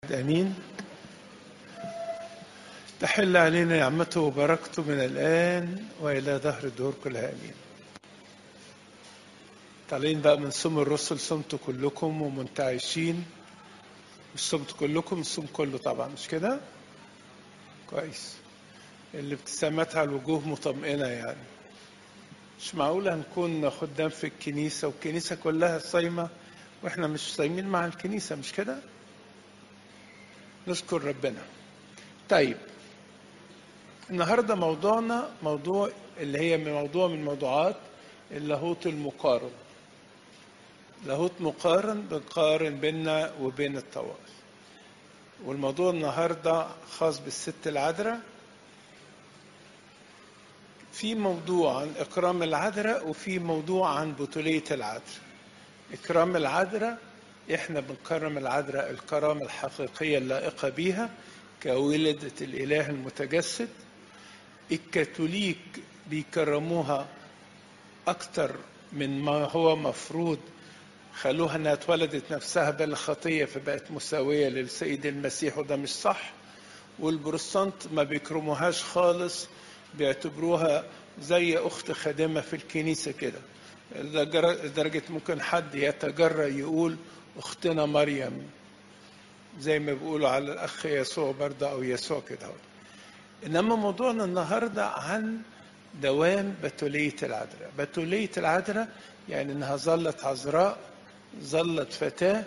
امين تحل علينا نعمته وبركته من الان والى دهر الدهور كلها امين طالعين بقى من صوم الرسل صمتوا كلكم ومنتعشين مش صمتوا كلكم الصوم كله طبعا مش كده كويس الابتسامات على الوجوه مطمئنة يعني مش معقول هنكون خدام في الكنيسة والكنيسة كلها صايمة واحنا مش صايمين مع الكنيسة مش كده نشكر ربنا طيب النهاردة موضوعنا موضوع اللي هي من موضوع من موضوعات اللاهوت المقارن لاهوت مقارن بنقارن بيننا وبين الطوائف والموضوع النهاردة خاص بالست العذراء في موضوع عن إكرام العذراء وفي موضوع عن بطولية العذراء إكرام العذراء إحنا بنكرم العذراء الكرامة الحقيقية اللائقة بيها كولدة الإله المتجسد الكاثوليك بيكرموها أكتر من ما هو مفروض خلوها انها اتولدت نفسها بلا خطيه فبقت مساويه للسيد المسيح وده مش صح والبروتستانت ما بيكرموهاش خالص بيعتبروها زي اخت خادمه في الكنيسه كده لدرجه ممكن حد يتجرأ يقول اختنا مريم زي ما بيقولوا على الاخ يسوع برضه او يسوع كده انما موضوعنا النهارده عن دوام بتوليه العذراء بتوليه العذراء يعني انها ظلت عذراء ظلت فتاة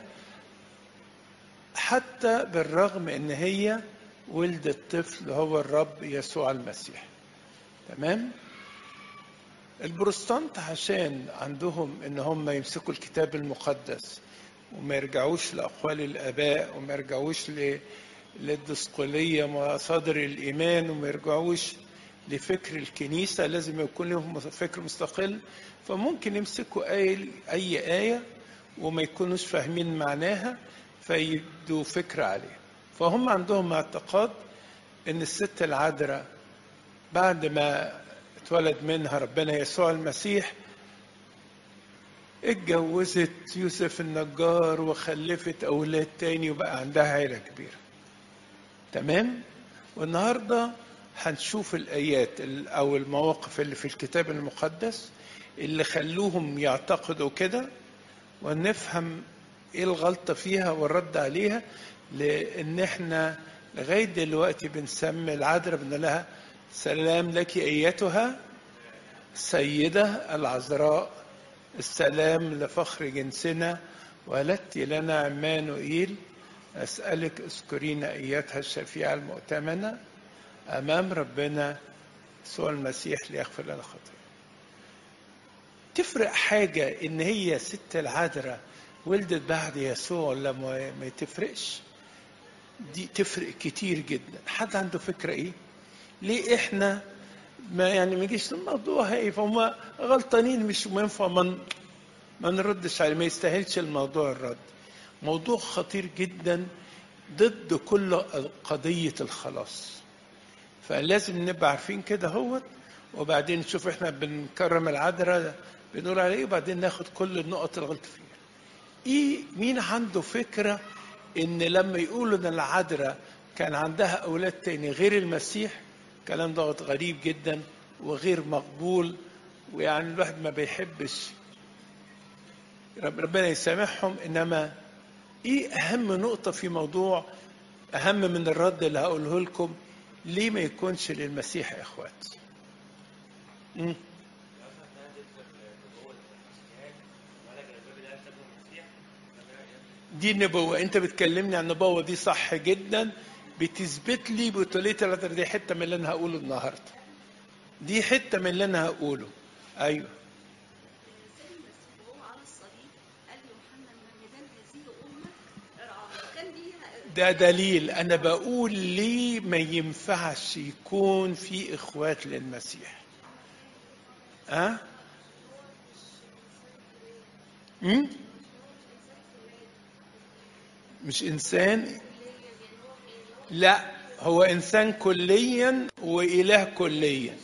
حتى بالرغم ان هي ولدت طفل هو الرب يسوع المسيح تمام البروتستانت عشان عندهم ان هم يمسكوا الكتاب المقدس وما يرجعوش لاقوال الاباء وما يرجعوش للدسقليه مصادر الايمان وما يرجعوش لفكر الكنيسه لازم يكون لهم فكر مستقل فممكن يمسكوا اي اي ايه وما يكونوش فاهمين معناها فيدوا فكرة عليه فهم عندهم اعتقاد ان الست العذراء بعد ما اتولد منها ربنا يسوع المسيح اتجوزت يوسف النجار وخلفت اولاد تاني وبقى عندها عيله كبيره تمام والنهارده هنشوف الايات او المواقف اللي في الكتاب المقدس اللي خلوهم يعتقدوا كده ونفهم ايه الغلطه فيها والرد عليها لان احنا لغايه دلوقتي بنسمي العذراء بنقول لها سلام لك ايتها سيده العذراء السلام لفخر جنسنا ولدت لنا عمانوئيل اسالك اذكرينا ايتها الشفيعه المؤتمنه امام ربنا يسوع المسيح ليغفر لنا خطايا تفرق حاجة إن هي ست العذراء ولدت بعد يسوع ولا ما تفرقش دي تفرق كتير جدا حد عنده فكرة إيه ليه إحنا ما يعني ما يجيش الموضوع هاي فهم غلطانين مش ينفع من ما نردش عليه ما يستاهلش الموضوع الرد موضوع خطير جدا ضد كل قضية الخلاص فلازم نبقى عارفين كده هوت وبعدين نشوف احنا بنكرم العذراء بنقول عليه وبعدين ناخد كل النقط اللي غلط فيها ايه مين عنده فكره ان لما يقولوا ان العذراء كان عندها اولاد تاني غير المسيح الكلام ده غريب جدا وغير مقبول ويعني الواحد ما بيحبش ربنا يسامحهم انما ايه اهم نقطه في موضوع اهم من الرد اللي هقوله لكم ليه ما يكونش للمسيح يا اخوات مم. دي النبوة أنت بتكلمني عن النبوة دي صح جدا بتثبت لي بطولية العذراء دي حتة من اللي أنا هقوله النهاردة دي حتة من اللي أنا هقوله أيوه ده دليل أنا بقول ليه ما ينفعش يكون في إخوات للمسيح أه؟ أمم؟ مش انسان لا هو انسان كليا واله كليا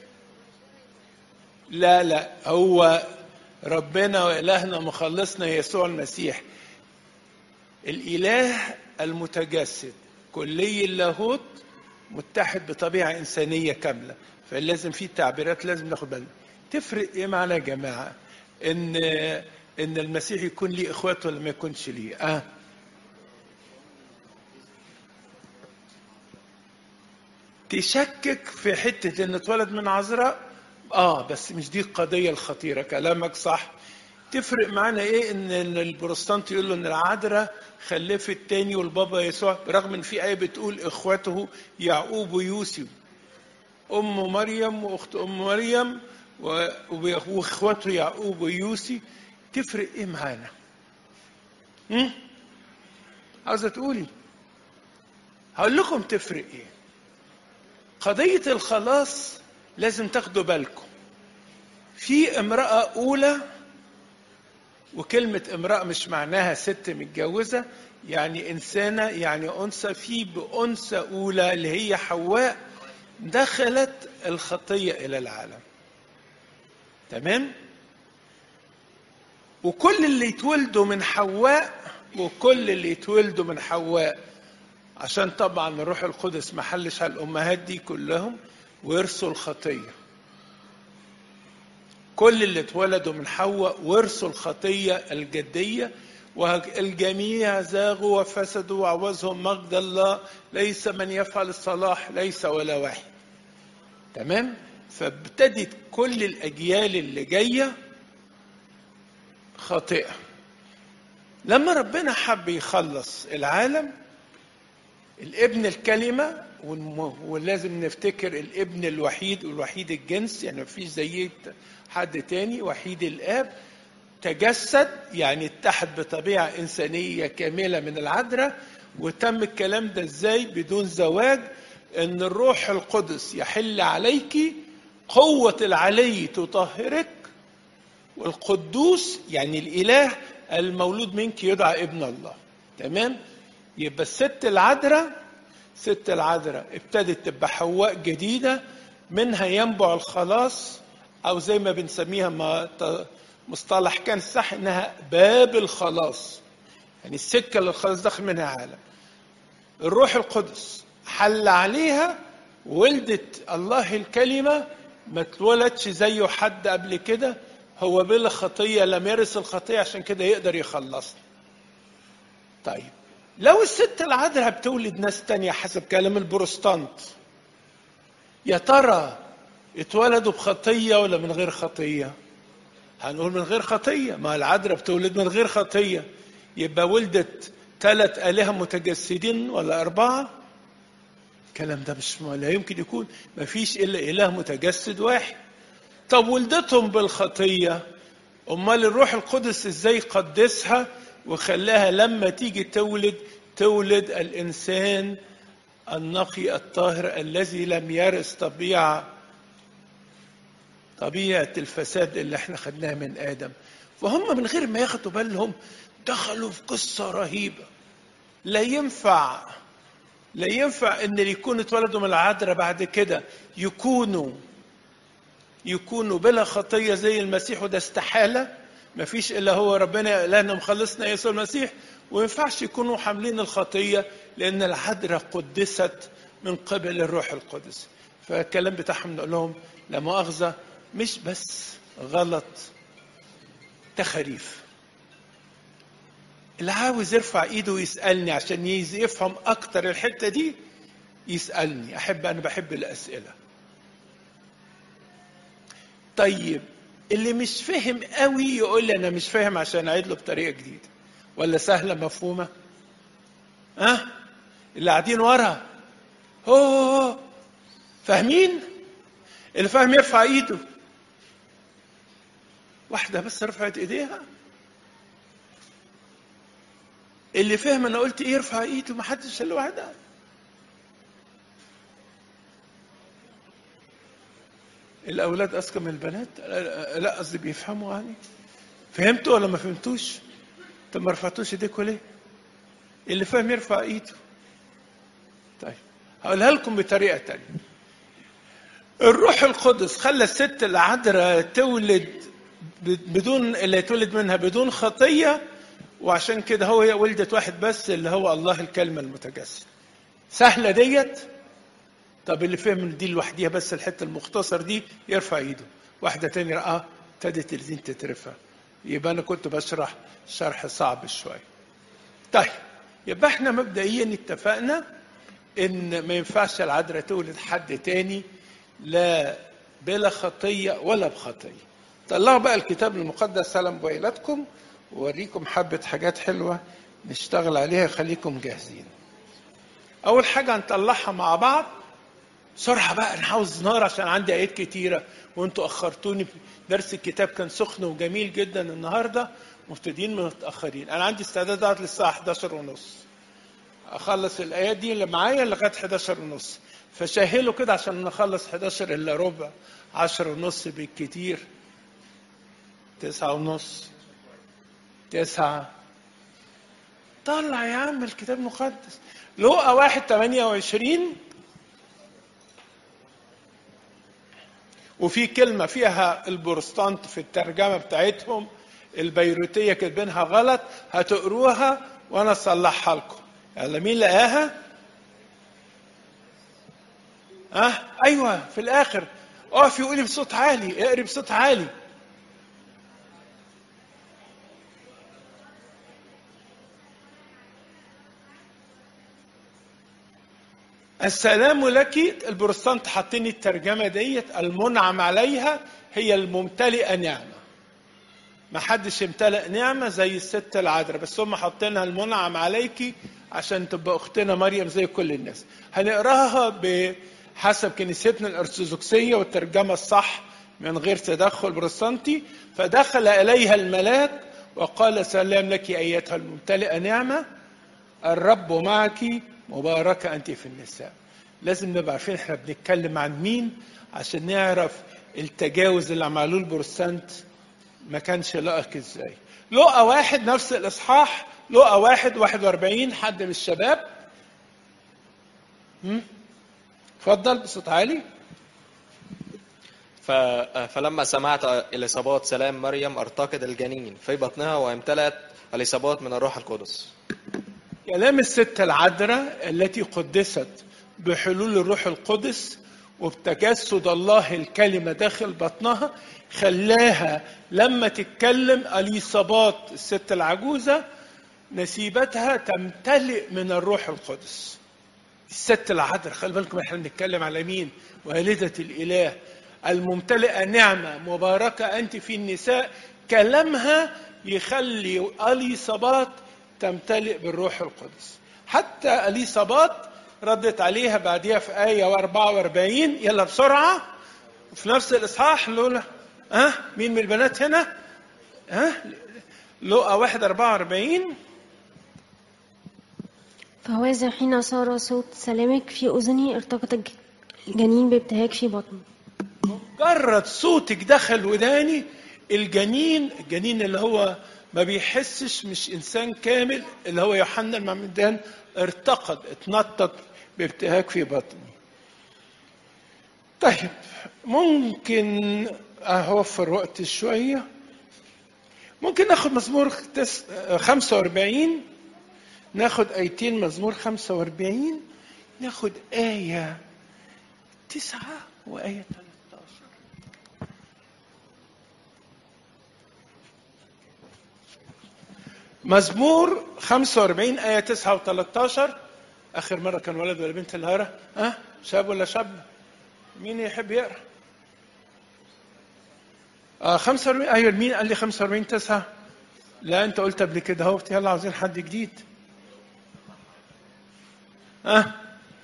لا لا هو ربنا والهنا مخلصنا يسوع المسيح الاله المتجسد كلي اللاهوت متحد بطبيعة إنسانية كاملة فلازم في تعبيرات لازم ناخد بالنا تفرق إيه معنا يا جماعة إن إن المسيح يكون ليه إخوات ولا ما يكونش ليه آه تشكك في حتة إن اتولد من عذراء آه بس مش دي القضية الخطيرة كلامك صح تفرق معانا ايه ان البروتستانت يقول له ان العذراء خلفت تاني والبابا يسوع برغم ان في ايه بتقول اخوته يعقوب ويوسف ام مريم واخت ام مريم واخوته يعقوب ويوسف تفرق ايه معانا؟ هم؟ عاوزه تقولي هقول لكم تفرق ايه؟ قضيه الخلاص لازم تاخدوا بالكم في امراه اولى وكلمة امرأة مش معناها ست متجوزة يعني إنسانة يعني أنثى في بأنثى أولى اللي هي حواء دخلت الخطية إلى العالم تمام وكل اللي يتولدوا من حواء وكل اللي يتولدوا من حواء عشان طبعا الروح القدس ما حلش على الأمهات دي كلهم ويرثوا الخطيه كل اللي اتولدوا من حواء ورثوا الخطية الجدية والجميع زاغوا وفسدوا وعوزهم مجد الله ليس من يفعل الصلاح ليس ولا واحد تمام فابتدت كل الأجيال اللي جاية خاطئة لما ربنا حب يخلص العالم الابن الكلمة ولازم نفتكر الابن الوحيد والوحيد الجنس يعني مفيش زيه حد تاني وحيد الاب تجسد يعني اتحد بطبيعة إنسانية كاملة من العذراء وتم الكلام ده ازاي بدون زواج ان الروح القدس يحل عليك قوة العلي تطهرك والقدوس يعني الإله المولود منك يدعى ابن الله تمام يبقى الست العذراء ست العذراء ابتدت تبقى حواء جديدة منها ينبع الخلاص أو زي ما بنسميها ما مصطلح كان صح إنها باب الخلاص يعني السكة للخلاص داخل منها عالم الروح القدس حل عليها ولدت الله الكلمة ما اتولدش زيه حد قبل كده هو بلا خطية لم يرث الخطية عشان كده يقدر يخلصنا طيب لو الست العذراء بتولد ناس تانية حسب كلام البروستانت يا ترى اتولدوا بخطية ولا من غير خطية هنقول من غير خطية ما العذراء بتولد من غير خطية يبقى ولدت ثلاث آلهة متجسدين ولا أربعة الكلام ده مش لا يمكن يكون ما فيش إلا إله متجسد واحد طب ولدتهم بالخطية أمال الروح القدس إزاي قدسها وخلاها لما تيجي تولد تولد الإنسان النقي الطاهر الذي لم يرث طبيعة طبيعة الفساد اللي احنا خدناها من آدم فهم من غير ما ياخدوا بالهم دخلوا في قصة رهيبة لا ينفع لا ينفع ان اللي يكونوا اتولدوا من العذراء بعد كده يكونوا يكونوا بلا خطية زي المسيح وده استحالة ما فيش إلا هو ربنا إلهنا مخلصنا يسوع المسيح وما ينفعش يكونوا حاملين الخطية لأن العذراء قدست من قبل الروح القدس فالكلام بتاعهم نقول لهم لا مؤاخذة مش بس غلط تخريف اللي عاوز يرفع ايده ويسألني عشان يفهم أكتر الحتة دي يسألني أحب أنا بحب الأسئلة طيب اللي مش فاهم قوي يقول لي انا مش فاهم عشان اعيد له بطريقه جديده ولا سهله مفهومه ها أه؟ اللي قاعدين ورا هو فاهمين اللي فاهم يرفع ايده واحده بس رفعت ايديها اللي فاهم انا قلت ايه يرفع ايده ما حدش الا واحده الاولاد اذكى من البنات لا قصدي بيفهموا يعني فهمتوا ولا ما فهمتوش طب ما رفعتوش ايديكم ليه اللي فاهم يرفع ايده طيب هقولها لكم بطريقه تانية الروح القدس خلى الست العذراء تولد بدون اللي تولد منها بدون خطيه وعشان كده هو هي ولدت واحد بس اللي هو الله الكلمة المتجسد سهلة ديت طب اللي فهم دي لوحديها بس الحتة المختصر دي يرفع ايده واحدة تانية اه ابتدت الدين تترفع يبقى انا كنت بشرح شرح صعب شوية طيب يبقى احنا مبدئيا اتفقنا ان ما ينفعش العذراء تولد حد تاني لا بلا خطية ولا بخطية طلعوا بقى الكتاب المقدس على موبايلاتكم ووريكم حبة حاجات حلوة نشتغل عليها خليكم جاهزين أول حاجة هنطلعها مع بعض بسرعة بقى أنا عاوز نار عشان عندي آيات كتيرة وأنتوا أخرتوني في درس الكتاب كان سخن وجميل جدا النهاردة مبتدئين متأخرين أنا عندي استعداد أقعد للساعة 11 ونص أخلص الآيات دي اللي معايا لغاية 11 ونص فشاهلوا كده عشان نخلص 11 إلا ربع 10 ونص بالكتير تسعة ونص تسعة طلع يا عم الكتاب المقدس لقى واحد تمانية وعشرين وفي كلمة فيها البروستانت في الترجمة بتاعتهم البيروتية كاتبينها غلط هتقروها وأنا أصلحها لكم يلا مين لقاها؟ أه أيوه في الآخر اقف يقولي بصوت عالي اقري بصوت عالي السلام لك البروتستانت حاطين الترجمة ديت المنعم عليها هي الممتلئة نعمة ما حدش امتلأ نعمة زي الست العذراء بس هم حاطينها المنعم عليكي عشان تبقى أختنا مريم زي كل الناس هنقراها بحسب كنيستنا الأرثوذكسية والترجمة الصح من غير تدخل بروتستانتي فدخل إليها الملاك وقال سلام لك أيتها الممتلئة نعمة الرب معك مباركة أنت في النساء لازم نبقى عارفين احنا بنتكلم عن مين عشان نعرف التجاوز اللي عملوه البروتستانت ما كانش لائق ازاي لقى واحد نفس الإصحاح لقى واحد واحد واربعين حد من الشباب هم؟ اتفضل بصوت عالي ف... فلما سمعت اليصابات سلام مريم ارتقد الجنين في بطنها وامتلأت اليصابات من الروح القدس كلام الست العذراء التي قدست بحلول الروح القدس وبتجسد الله الكلمة داخل بطنها خلاها لما تتكلم اليصابات الست العجوزة نسيبتها تمتلئ من الروح القدس الست العذراء خلي بالكم احنا بنتكلم على مين والدة الإله الممتلئة نعمة مباركة أنت في النساء كلامها يخلي اليصابات تمتلئ بالروح القدس حتى اليصابات ردت عليها بعديها في آية 44 يلا بسرعة في نفس الإصحاح لولا ها أه؟ مين من البنات هنا ها أه؟ لقى 1 44 فهوذا حين صار صوت سلامك في أذني ارتقط الجنين بابتهاج في بطني مجرد صوتك دخل وداني الجنين الجنين اللي هو ما بيحسش مش انسان كامل اللي هو يوحنا المعمدان ارتقد اتنطط بابتهاج في بطني طيب ممكن اوفر وقت شويه ممكن ناخد مزمور تس... 45 ناخد ايتين مزمور 45 ناخد آية تسعة وآية 13 مزمور 45 آية 9 و13 آخر مرة كان ولد ولا بنت اللي هقرا؟ ها؟ أه؟ شاب ولا شاب؟ مين يحب يقرا؟ آه 45 أيوه مين قال لي 45 9 لا أنت قلت قبل كده اهو يلا عاوزين حد جديد ها؟ أه؟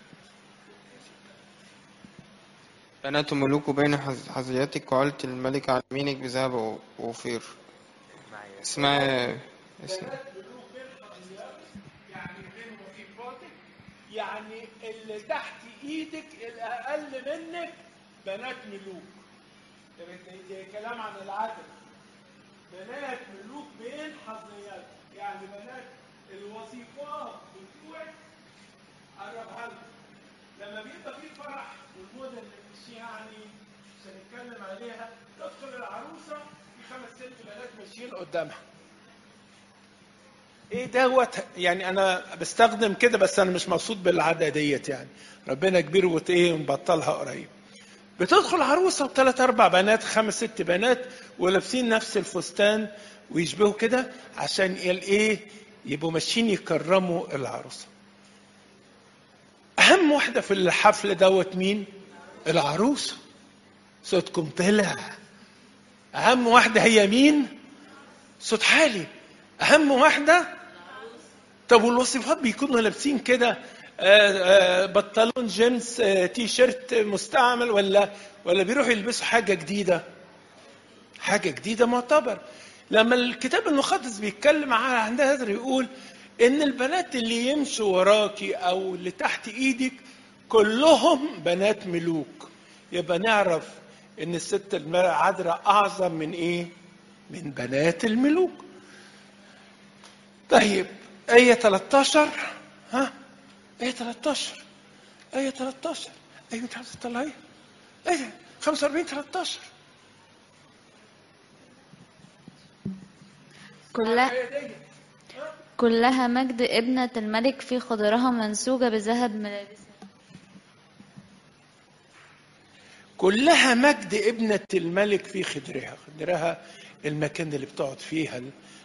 بنات ملوك بين حظياتك وعلت الملك على يمينك بذهب ووفير اسمها اسمها يعني بين وظيفاتك يعني اللي تحت ايدك الاقل منك بنات ملوك ده ده كلام عن العدل بنات ملوك بين حظياتك يعني بنات الوظيفات بتوعك قربها لك لما بيبقى في فرح والموديل اللي مش يعني مش هنتكلم عليها تدخل العروسه في خمس ست بنات ماشيين قدامها ايه دوت يعني انا بستخدم كده بس انا مش مقصود بالعاده ديت يعني ربنا كبير وت ايه ونبطلها قريب بتدخل عروسه وثلاث اربع بنات خمس ست بنات ولابسين نفس الفستان ويشبهوا كده عشان الايه يبقوا ماشيين يكرموا العروسه اهم واحده في الحفل دوت مين العروسه صوتكم طلع اهم واحده هي مين صوت عالي اهم واحده طب والوصفات بيكونوا لابسين كده آه، آه، بنطلون جينز آه، تي شيرت مستعمل ولا ولا بيروحوا يلبسوا حاجه جديده حاجه جديده معتبر لما الكتاب المقدس بيتكلم عن عن هذا يقول ان البنات اللي يمشوا وراكي او اللي تحت ايدك كلهم بنات ملوك يبقى نعرف ان الست العذراء اعظم من ايه من بنات الملوك طيب آية 13 ها آية 13 آية 13 أيوة أنت عايز تطلعيها آية 45 13 كلها كلها مجد ابنة الملك في خضرها منسوجة بذهب ملابسها كلها مجد ابنة الملك في خدرها خدرها المكان اللي بتقعد فيها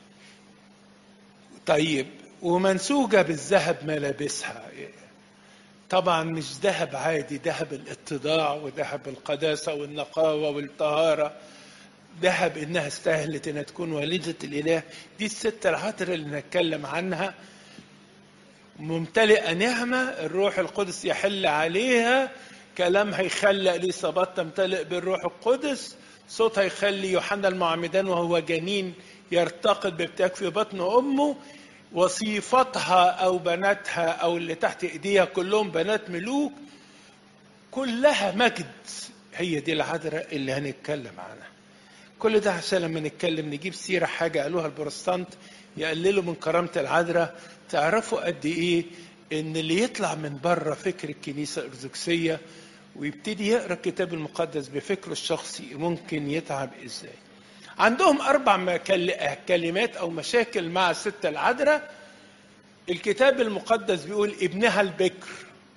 طيب ومنسوجة بالذهب ملابسها طبعا مش ذهب عادي ذهب الاتضاع وذهب القداسة والنقاوة والطهارة ذهب انها استاهلت انها تكون والدة الاله دي الست العطر اللي نتكلم عنها ممتلئة نعمة الروح القدس يحل عليها كلامها يخلي اليصابات تمتلئ بالروح القدس صوتها يخلي يوحنا المعمدان وهو جنين يرتقد بابتهاج في بطن امه وصيفتها او بناتها او اللي تحت ايديها كلهم بنات ملوك كلها مجد هي دي العذراء اللي هنتكلم عنها كل ده عشان لما نتكلم نجيب سيرة حاجة قالوها البروتستانت يقللوا من كرامة العذراء تعرفوا قد إيه إن اللي يطلع من بره فكر الكنيسة الأرثوذكسية ويبتدي يقرأ الكتاب المقدس بفكره الشخصي ممكن يتعب إزاي عندهم أربع مكل- كلمات أو مشاكل مع الست العذراء الكتاب المقدس بيقول ابنها البكر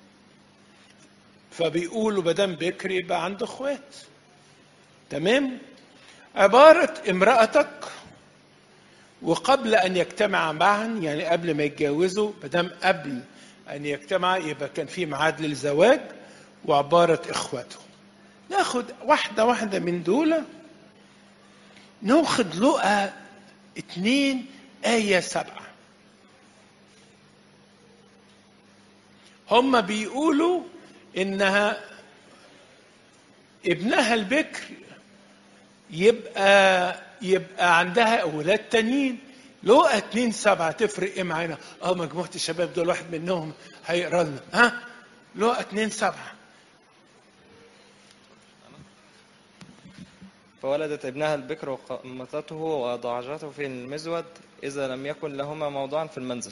فبيقولوا مادام بكر يبقى عنده اخوات تمام عبارة امرأتك وقبل أن يجتمع معا يعني قبل ما يتجوزوا مادام قبل أن يجتمع يبقى كان في ميعاد للزواج وعبارة إخواتهم ناخد واحدة واحدة من دول ناخد لقى اتنين آية سبعة هم بيقولوا إنها ابنها البكر يبقى يبقى عندها اولاد تانيين لقى اتنين سبعة تفرق ايه معانا؟ اه مجموعة الشباب دول واحد منهم هيقرا لنا ها؟ لقى اتنين سبعة فولدت ابنها البكر وقمطته وضعجته في المزود إذا لم يكن لهما موضعا في المنزل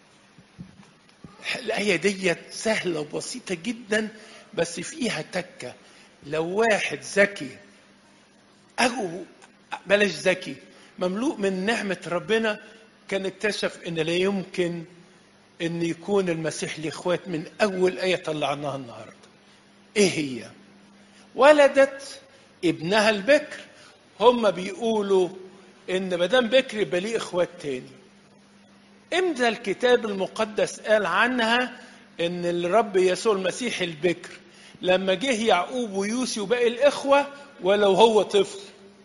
الآية ديت سهلة وبسيطة جدا بس فيها تكة لو واحد ذكي أو بلاش ذكي مملوء من نعمة ربنا كان اكتشف إن لا يمكن إن يكون المسيح ليه إخوات من أول آية طلعناها النهاردة. إيه هي؟ ولدت ابنها البكر هم بيقولوا إن مدام بكر يبقى ليه إخوات تاني. امتى الكتاب المقدس قال عنها ان الرب يسوع المسيح البكر لما جه يعقوب ويوسي وباقي الاخوه ولو هو طفل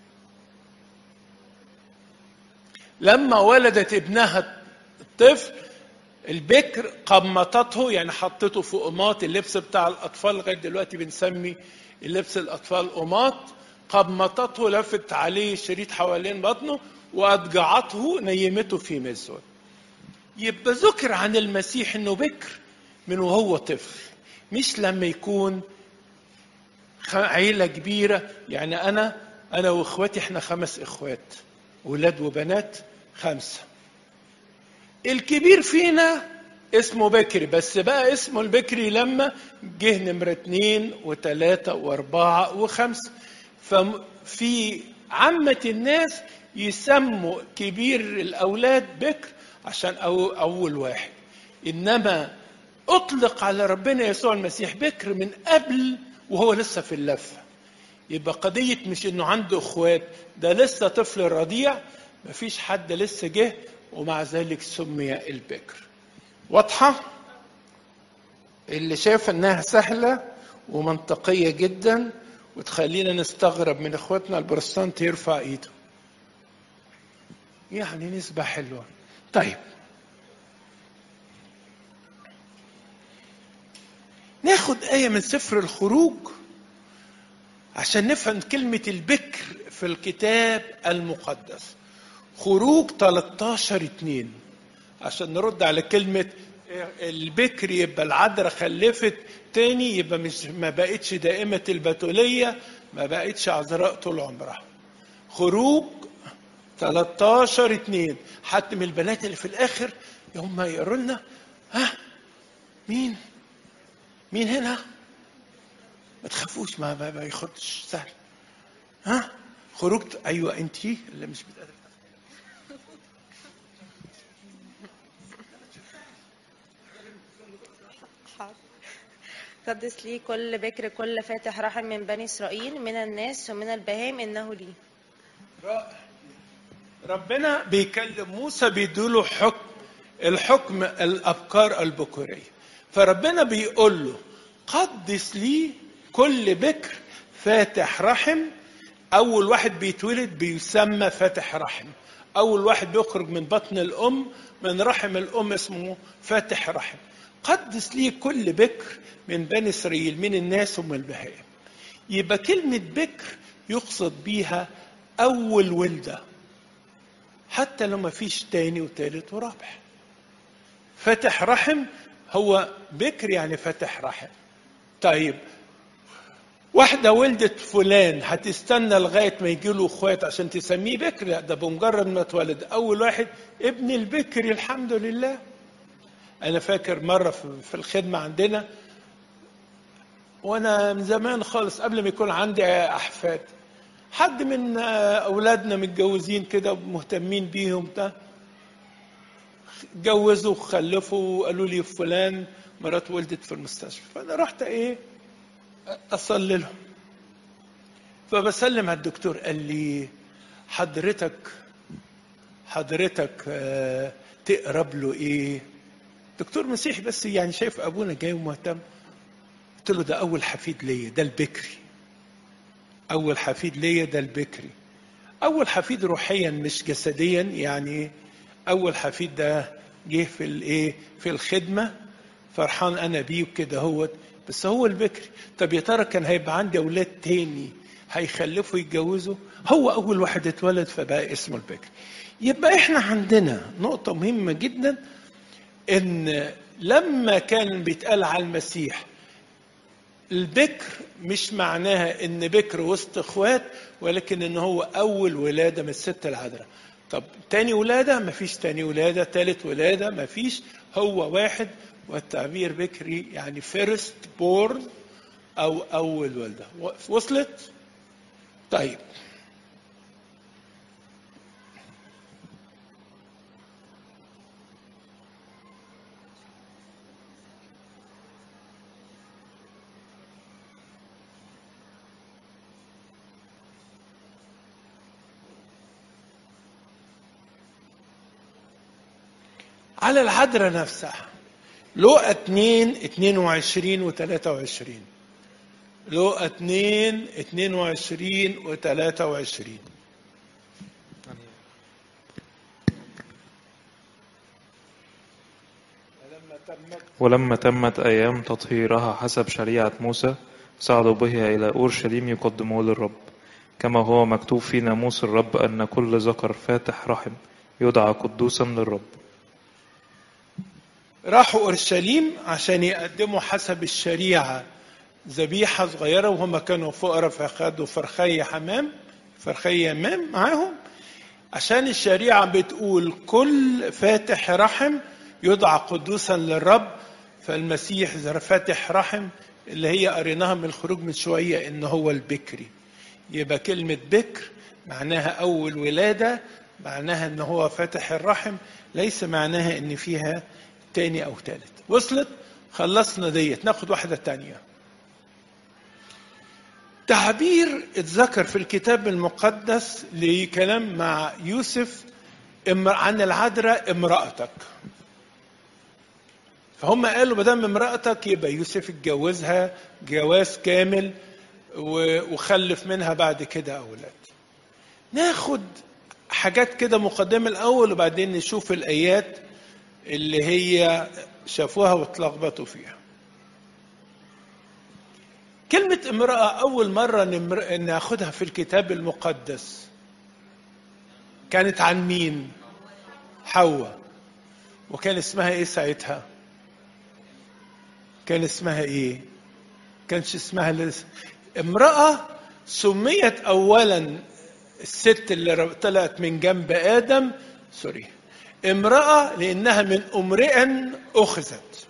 لما ولدت ابنها الطفل البكر قمطته يعني حطته في قماط اللبس بتاع الاطفال لغايه دلوقتي بنسمي اللبس الاطفال قماط قمطته لفت عليه شريط حوالين بطنه واضجعته نيمته في مزود يبقى ذكر عن المسيح انه بكر من وهو طفل مش لما يكون خ- عيله كبيره يعني انا انا واخواتي احنا خمس اخوات ولاد وبنات خمسه الكبير فينا اسمه بكري بس بقى اسمه البكري لما جه نمرة اتنين وتلاتة واربعة وخمسة ففي عامة الناس يسموا كبير الأولاد بكر عشان أو أول واحد إنما أطلق على ربنا يسوع المسيح بكر من قبل وهو لسه في اللفة يبقى قضية مش إنه عنده إخوات ده لسه طفل رضيع مفيش حد لسه جه ومع ذلك سمي البكر واضحة؟ اللي شايف إنها سهلة ومنطقية جدا وتخلينا نستغرب من إخواتنا البروتستانت يرفع إيده يعني نسبة حلوة طيب ناخد آية من سفر الخروج عشان نفهم كلمة البكر في الكتاب المقدس خروج 13 2 عشان نرد على كلمة البكر يبقى العذراء خلفت تاني يبقى مش ما بقتش دائمة البتولية ما بقتش عذراء طول عمرها خروج 13 2 حد من البنات اللي في الاخر هم يقروا لنا ها مين مين هنا ما تخافوش ما ما, ما ياخدش سهل ها خروج ايوه انت اللي مش بتقدر قدس لي كل بكر كل فاتح رحم من بني إسرائيل من الناس ومن البهائم إنه لي رائع ربنا بيكلم موسى بيديله حكم الحكم الابكار البكوريه فربنا بيقول له قدس لي كل بكر فاتح رحم اول واحد بيتولد بيسمى فاتح رحم اول واحد بيخرج من بطن الام من رحم الام اسمه فاتح رحم قدس لي كل بكر من بني اسرائيل من الناس ومن البهائم يبقى كلمه بكر يقصد بيها اول ولده حتى لو ما فيش تاني وتالت ورابع فتح رحم هو بكر يعني فتح رحم طيب واحدة ولدت فلان هتستنى لغاية ما يجي له اخوات عشان تسميه بكر لا ده بمجرد ما اتولد أول واحد ابن البكر الحمد لله أنا فاكر مرة في الخدمة عندنا وأنا من زمان خالص قبل ما يكون عندي أحفاد حد من اولادنا متجوزين كده مهتمين بيهم ده اتجوزوا وخلفوا وقالوا لي فلان مرات ولدت في المستشفى فانا رحت ايه اصلي لهم فبسلم على الدكتور قال لي حضرتك حضرتك آه تقرب له ايه دكتور مسيحي بس يعني شايف ابونا جاي ومهتم قلت له ده اول حفيد ليا ده البكري أول حفيد ليا ده البكري أول حفيد روحيا مش جسديا يعني أول حفيد ده جه في الإيه في الخدمة فرحان أنا بيه وكده هوت بس هو البكري طب يا ترى كان هيبقى عندي أولاد تاني هيخلفوا يتجوزوا هو أول واحد اتولد فبقى اسمه البكري يبقى إحنا عندنا نقطة مهمة جدا إن لما كان بيتقال على المسيح البكر مش معناها ان بكر وسط اخوات ولكن ان هو اول ولاده من الست العذراء طب تاني ولاده مفيش تاني ولاده تالت ولاده مفيش هو واحد والتعبير بكري يعني فيرست بورن او اول ولده وصلت طيب على العذراء نفسها لقى 2 22 و 23 لقى 2 22 و 23 ولما تمت أيام تطهيرها حسب شريعة موسى صعدوا بها إلى أورشليم يقدموه للرب كما هو مكتوب في ناموس الرب أن كل ذكر فاتح رحم يدعى قدوسا للرب راحوا اورشليم عشان يقدموا حسب الشريعه ذبيحه صغيره وهم كانوا فقراء فاخدوا فرخي حمام فرخي يمام معاهم عشان الشريعه بتقول كل فاتح رحم يدعى قدوسا للرب فالمسيح فاتح رحم اللي هي قريناها من الخروج من شويه ان هو البكري يبقى كلمه بكر معناها اول ولاده معناها ان هو فاتح الرحم ليس معناها ان فيها تاني او تالت وصلت خلصنا ديت ناخد واحدة تانية تعبير اتذكر في الكتاب المقدس لكلام مع يوسف امر- عن العذراء امرأتك فهم قالوا ما دام امرأتك يبقى يوسف اتجوزها جواز كامل و- وخلف منها بعد كده أولاد ناخد حاجات كده مقدمة الأول وبعدين نشوف الآيات اللي هي شافوها واتلخبطوا فيها كلمة امرأة أول مرة نمر... ناخدها في الكتاب المقدس كانت عن مين؟ حواء وكان اسمها ايه ساعتها؟ كان اسمها ايه؟ كانش اسمها لسه امرأة سميت أولا الست اللي طلعت من جنب آدم سوري امرأة لأنها من امرئ أخذت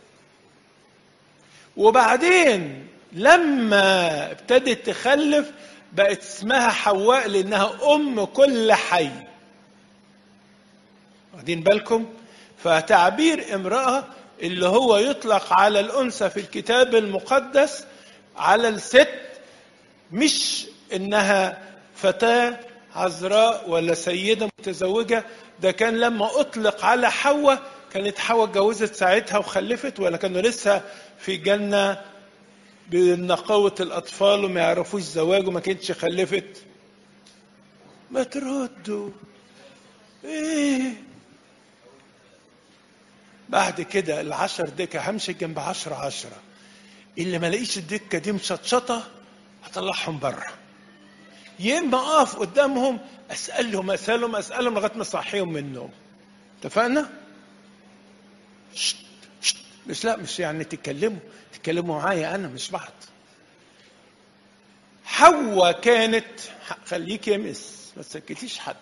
وبعدين لما ابتدت تخلف بقت اسمها حواء لأنها أم كل حي واخدين بالكم فتعبير امرأة اللي هو يطلق على الأنثى في الكتاب المقدس على الست مش إنها فتاة عذراء ولا سيدة متزوجة ده كان لما أطلق على حواء كانت حواء اتجوزت ساعتها وخلفت ولا كانوا لسه في جنة بنقاوة الأطفال وما يعرفوش زواج وما كانتش خلفت ما تردوا ايه بعد كده العشر دكة همشي جنب عشرة عشرة اللي ما لقيش الدكة دي مشطشطة هطلعهم بره يا اما اقف قدامهم اسالهم اسالهم اسالهم لغايه ما اصحيهم من النوم اتفقنا؟ شت شت مش لا مش يعني تتكلموا تتكلموا معايا انا مش بعض حواء كانت خليك يا مس ما تسكتيش حد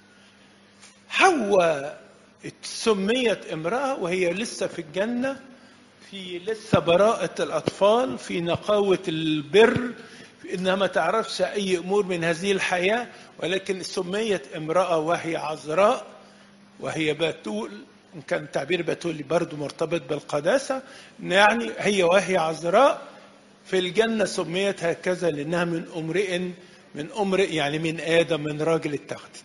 حواء سميت امرأة وهي لسه في الجنة في لسه براءة الأطفال في نقاوة البر في إنها ما تعرفش أي أمور من هذه الحياة ولكن سميت امرأة وهي عذراء وهي بتول إن كان التعبير بتولي برضه مرتبط بالقداسة يعني هي وهي عذراء في الجنة سميت هكذا لأنها من امرئ من امرئ يعني من آدم من راجل اتخذت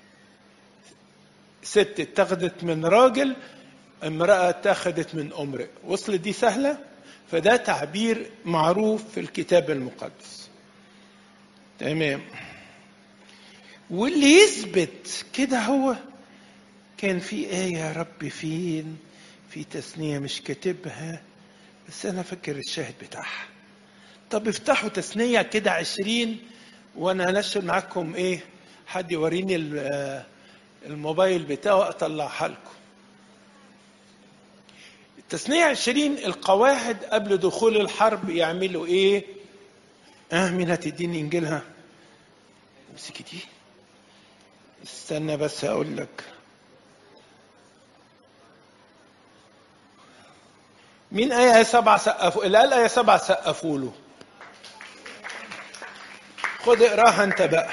ست اتخذت من راجل امرأة اتخذت من امرئ وصلت دي سهلة فده تعبير معروف في الكتاب المقدس تمام واللي يثبت كده هو كان في آية يا رب فين في تثنية مش كاتبها بس أنا فاكر الشاهد بتاعها طب افتحوا تثنية كده عشرين وأنا هنشر معاكم إيه حد يوريني الموبايل بتاعه أطلعها لكم التثنية عشرين القواعد قبل دخول الحرب يعملوا إيه آه مين هتديني إنجيلها امسكي دي استنى بس أقول لك مين آية سبعة سقفوا اللي قال آية سبعة سقفوا له خد اقراها أنت بقى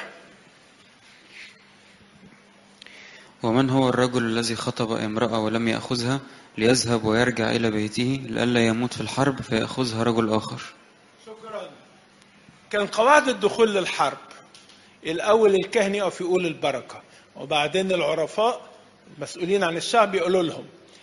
ومن هو الرجل الذي خطب امرأة ولم يأخذها ليذهب ويرجع إلى بيته لئلا يموت في الحرب فيأخذها رجل آخر شكرا كان قواعد الدخول للحرب الأول الكاهن يقف يقول البركة وبعدين العرفاء المسؤولين عن الشعب يقولوا لهم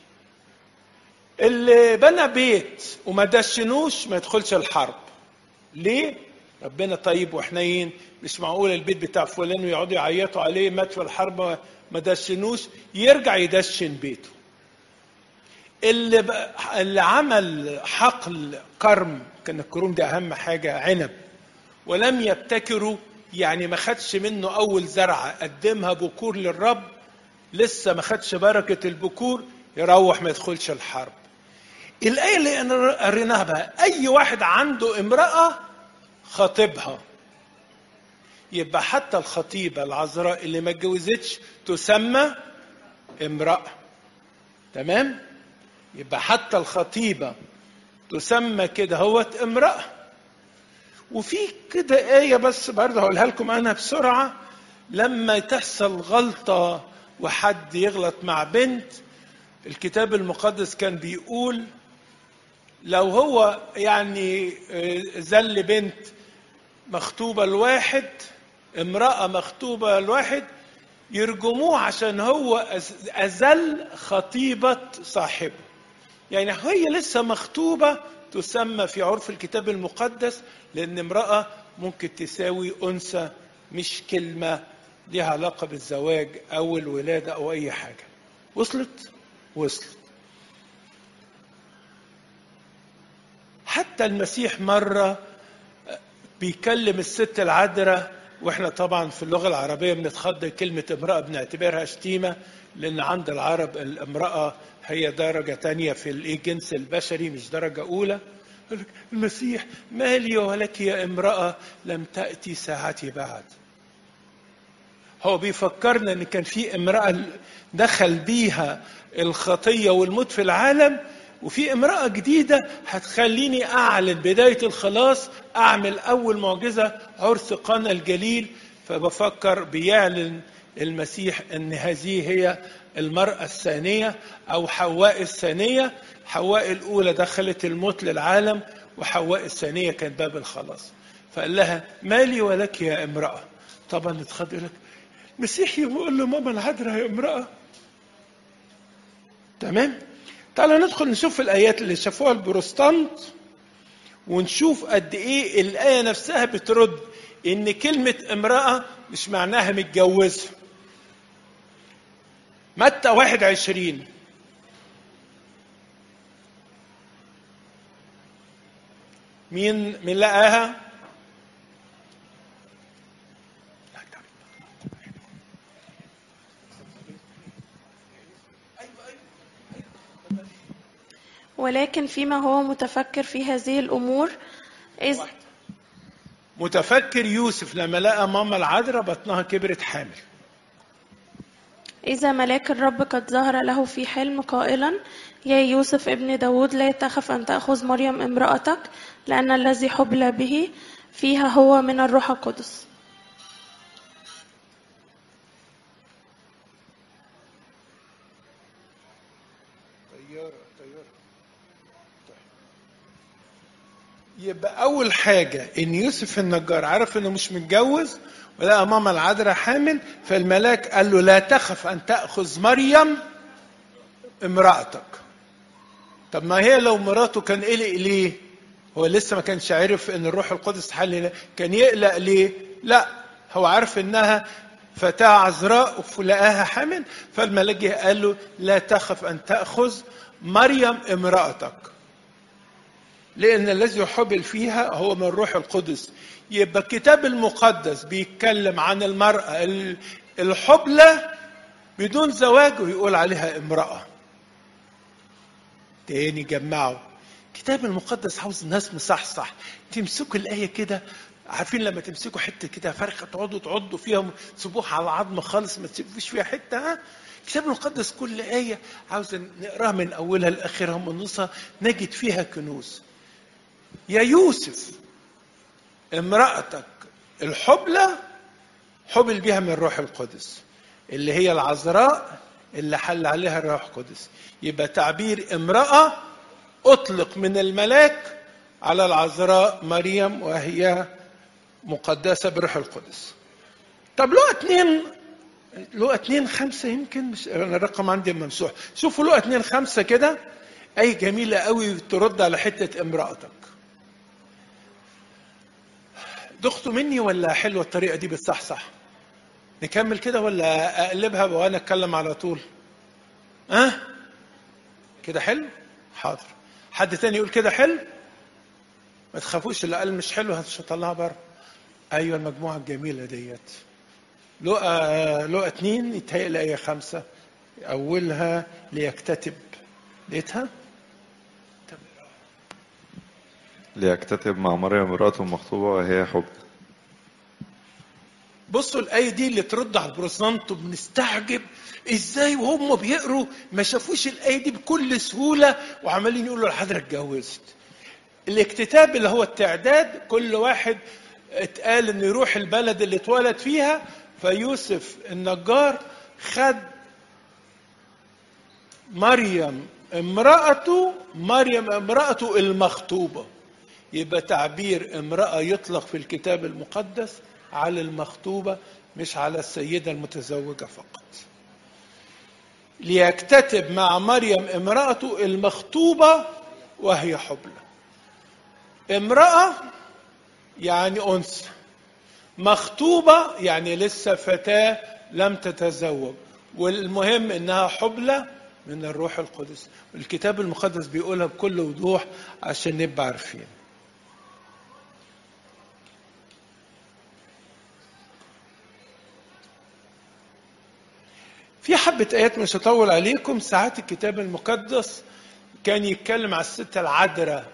اللي بنى بيت وما دشنوش ما يدخلش الحرب ليه ربنا طيب وحنين مش معقول البيت بتاع فلان ويقعدوا يعيطوا عليه مات في الحرب ما دشنوش يرجع يدشن بيته اللي ب... اللي عمل حقل كرم كان الكروم ده اهم حاجه عنب ولم يبتكروا يعني ما خدش منه اول زرعه قدمها بكور للرب لسه ما خدش بركه البكور يروح ما يدخلش الحرب الآية اللي قريناها بقى أي واحد عنده امرأة خاطبها يبقى حتى الخطيبة العذراء اللي ما اتجوزتش تسمى امرأة تمام يبقى حتى الخطيبة تسمى كده هوت امرأة وفي كده آية بس برضه هقولها لكم أنا بسرعة لما تحصل غلطة وحد يغلط مع بنت الكتاب المقدس كان بيقول لو هو يعني آه، زل بنت مخطوبة لواحد امرأة مخطوبة لواحد يرجموه عشان هو أز- أزل خطيبة صاحبه يعني هي لسه مخطوبة تسمى في عرف الكتاب المقدس لأن امرأة ممكن تساوي أنثى مش كلمة ليها علاقة بالزواج أو الولادة أو أي حاجة وصلت؟ وصلت حتى المسيح مرة بيكلم الست العذراء واحنا طبعا في اللغة العربية بنتخض كلمة امرأة بنعتبرها شتيمة لأن عند العرب الامرأة هي درجة تانية في الجنس البشري مش درجة أولى يقول لك المسيح مالي ولك يا امرأة لم تأتي ساعتي بعد هو بيفكرنا ان كان في امرأة دخل بيها الخطية والموت في العالم وفي امرأة جديدة هتخليني أعلن بداية الخلاص أعمل أول معجزة عرس قنا الجليل فبفكر بيعلن المسيح أن هذه هي المرأة الثانية أو حواء الثانية حواء الأولى دخلت الموت للعالم وحواء الثانية كان باب الخلاص فقال لها مالي ولك يا امرأة طبعا اتخض يقول لك مسيح يقول له ماما العذراء يا امرأة تمام تعالوا ندخل نشوف الآيات اللي شافوها البروستانت ونشوف قد إيه الآية نفسها بترد إن كلمة امرأة مش معناها متجوزة متى واحد عشرين مين مين لقاها؟ ولكن فيما هو متفكر في هذه الأمور إذ متفكر يوسف لما لقى ماما العذراء بطنها كبرت حامل إذا ملاك الرب قد ظهر له في حلم قائلا يا يوسف ابن داود لا تخف أن تأخذ مريم امرأتك لأن الذي حبل به فيها هو من الروح القدس طيارة طيارة يبقى أول حاجة إن يوسف النجار عرف إنه مش متجوز ولقى ماما العذراء حامل فالملاك قال له لا تخف أن تأخذ مريم امرأتك طب ما هي لو مراته كان قلق ليه؟ هو لسه ما كانش عارف ان الروح القدس حل هنا. كان يقلق ليه؟ لا هو عارف انها فتاة عذراء ولقاها حامل فالملاك جه قال له لا تخف ان تأخذ مريم امرأتك لأن الذي يحبل فيها هو من الروح القدس يبقى الكتاب المقدس بيتكلم عن المرأة ال- الحبلى بدون زواج ويقول عليها امرأة تاني جمعوا الكتاب المقدس عاوز الناس مصحصح تمسكوا الآية كده عارفين لما تمسكوا حتة كده فرخة تقعدوا تعضوا فيها تسيبوها على العظم خالص ما تسيبوش فيها حتة ها الكتاب المقدس كل آية عاوز نقراها من أولها لآخرها من نصها نجد فيها كنوز يا يوسف امرأتك الحبلى حبل بها من الروح القدس اللي هي العذراء اللي حل عليها الروح القدس يبقى تعبير امرأة أطلق من الملاك على العذراء مريم وهي مقدسة بروح القدس طب لو اتنين لو اتنين خمسة يمكن مش أنا الرقم عندي ممسوح شوفوا لو اتنين خمسة كده أي جميلة قوي ترد على حتة امرأتك دختوا مني ولا حلوة الطريقة دي بتصحصح نكمل كده ولا أقلبها وأنا أتكلم على طول ها أه؟ كده حلو حاضر حد تاني يقول كده حلو ما تخافوش اللي قال مش حلو هطلعها بره ايوه المجموعه الجميله ديت لقى لقى اتنين يتهيأ آية خمسة أولها ليكتتب لقيتها؟ ليكتتب مع مريم امرأته مخطوبة وهي حب بصوا الآية دي اللي ترد على البروتستانت بنستعجب ازاي وهم بيقروا ما شافوش الآية دي بكل سهولة وعمالين يقولوا الحضرة اتجوزت. الاكتتاب اللي هو التعداد كل واحد اتقال انه يروح البلد اللي اتولد فيها فيوسف النجار خد مريم امرأته مريم امرأته المخطوبة يبقى تعبير امرأة يطلق في الكتاب المقدس على المخطوبة مش على السيدة المتزوجة فقط ليكتتب مع مريم امرأته المخطوبة وهي حبلى امرأة يعني أنثى مخطوبة يعني لسه فتاة لم تتزوج والمهم انها حبلى من الروح القدس الكتاب المقدس بيقولها بكل وضوح عشان نبقى عارفين في حبة آيات مش هطول عليكم ساعات الكتاب المقدس كان يتكلم على الست العذراء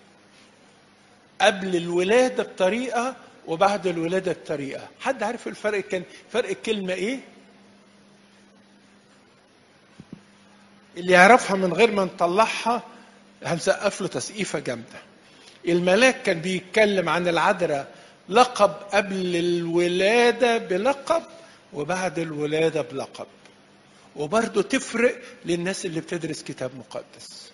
قبل الولادة بطريقة وبعد الولادة بطريقة حد عارف الفرق كان فرق الكلمة ايه اللي يعرفها من غير ما نطلعها هنسقف له تسقيفة جامدة الملاك كان بيتكلم عن العذراء لقب قبل الولادة بلقب وبعد الولادة بلقب وبرضه تفرق للناس اللي بتدرس كتاب مقدس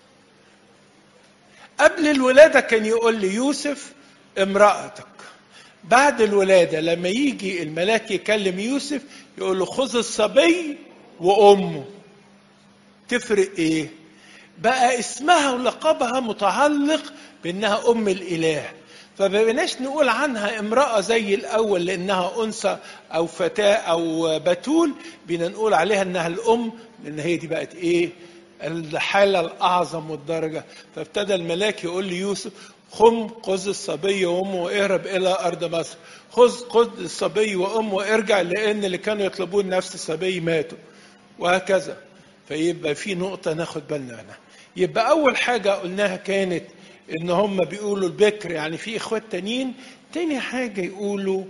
قبل الولادة كان يقول لي يوسف امرأتك بعد الولادة لما يجي الملاك يكلم يوسف يقول له خذ الصبي وأمه تفرق ايه بقى اسمها ولقبها متعلق بانها ام الاله فمبقناش نقول عنها امرأة زي الأول لأنها أنثى أو فتاة أو بتول بينا نقول عليها إنها الأم لأن هي دي بقت إيه الحالة الأعظم والدرجة فابتدى الملاك يقول ليوسف خم خذ الصبي وأمه واهرب إلى أرض مصر خذ خذ الصبي وأمه وارجع لأن اللي كانوا يطلبون نفس الصبي ماتوا وهكذا فيبقى في نقطة ناخد بالنا منها يبقى أول حاجة قلناها كانت إن هم بيقولوا البكر يعني في إخوات تانيين تاني حاجة يقولوا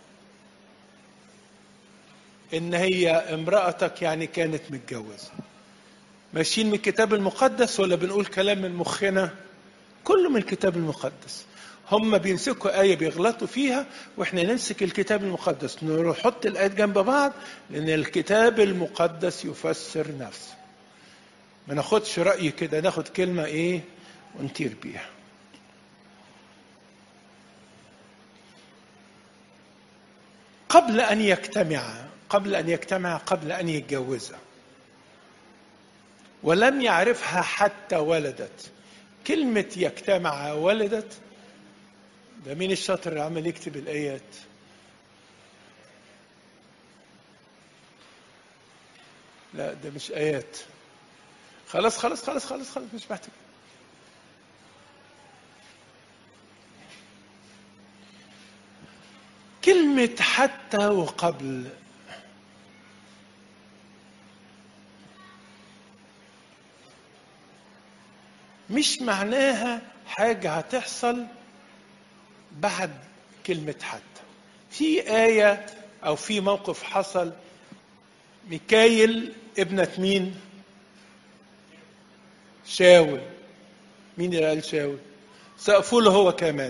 إن هي امرأتك يعني كانت متجوزة ماشيين من الكتاب المقدس ولا بنقول كلام من مخنا كله من الكتاب المقدس هم بيمسكوا آية بيغلطوا فيها وإحنا نمسك الكتاب المقدس نحط الآيات جنب بعض لأن الكتاب المقدس يفسر نفسه ما ناخدش رأي كده ناخد كلمة إيه ونطير بيها قبل أن يجتمع قبل أن يجتمع قبل أن يتجوزها ولم يعرفها حتى ولدت كلمة يجتمع ولدت ده مين الشاطر اللي عمال يكتب الآيات لا ده مش آيات خلاص خلاص خلاص خلاص خلاص مش محتاج كلمة حتى وقبل مش معناها حاجة هتحصل بعد كلمة حتى في آية أو في موقف حصل ميكايل ابنة مين؟ شاول مين اللي قال شاول؟ سقفوا له هو كمان